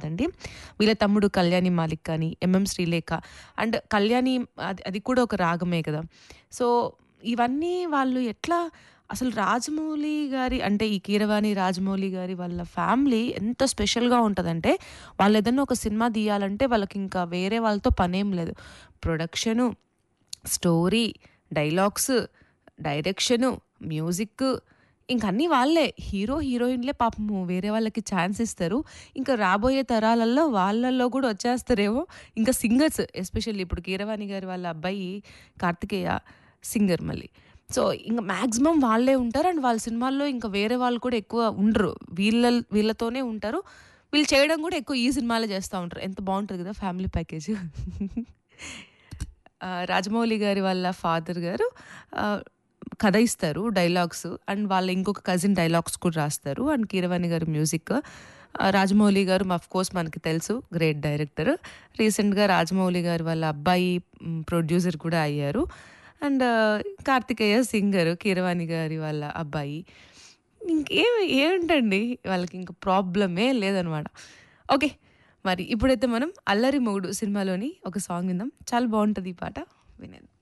కాదండి వీళ్ళ తమ్ముడు కళ్యాణి మాలిక్ కానీ ఎంఎం శ్రీలేఖ అండ్ కళ్యాణి అది అది కూడా ఒక రాగమే కదా సో ఇవన్నీ వాళ్ళు ఎట్లా అసలు రాజమౌళి గారి అంటే ఈ కీరవాణి రాజమౌళి గారి వాళ్ళ ఫ్యామిలీ ఎంత స్పెషల్గా ఉంటుందంటే వాళ్ళు ఏదైనా ఒక సినిమా తీయాలంటే వాళ్ళకి ఇంకా వేరే వాళ్ళతో పనేం లేదు production story dialogues direction music ఇంక అన్నీ వాళ్ళే హీరో హీరోయిన్లే పాపము వేరే వాళ్ళకి ఛాన్స్ ఇస్తారు ఇంకా రాబోయే తరాలలో వాళ్ళల్లో కూడా వచ్చేస్తారేమో ఇంకా సింగర్స్ ఎస్పెషల్లీ ఇప్పుడు కీరవాణి గారి వాళ్ళ అబ్బాయి కార్తికేయ సింగర్ మళ్ళీ సో ఇంకా మ్యాక్సిమం వాళ్ళే ఉంటారు అండ్ వాళ్ళ సినిమాల్లో ఇంకా వేరే వాళ్ళు కూడా ఎక్కువ ఉండరు వీళ్ళ వీళ్ళతోనే ఉంటారు వీళ్ళు చేయడం కూడా ఎక్కువ ఈ సినిమాలే చేస్తూ ఉంటారు ఎంత బాగుంటుంది కదా ఫ్యామిలీ ప్యాకేజ్ ఆ, రాజమౌళి గారి వాళ్ళ ఫాదర్ గారు ఆ, కథ ఇస్తారు డైలాగ్స్ అండ్ వాళ్ళ ఇంకొక కజిన్ డైలాగ్స్ కూడా రాస్తారు అండ్ కీరవాణి గారు మ్యూజిక్ ఆ, రాజమౌళి గారు అఫ్ కోర్స్ మనకి తెలుసు గ్రేట్ డైరెక్టర్ రీసెంట్గా రాజమౌళి గారు వాళ్ళ అబ్బాయి ప్రొడ్యూసర్ కూడా అయ్యారు అండ్ కార్తికేయ సింగర్ కీరవాణి గారి వాళ్ళ అబ్బాయి ఇంకేం ఏమిటండి వాళ్ళకి ఇంకా ప్రాబ్లమే లేదనమాట ఓకే మరి ఇప్పుడైతే మనం అల్లరి మొగుడు సినిమాలోని ఒక సాంగ్ విందాం చాలా బాగుంటుంది ఈ పాట వినేది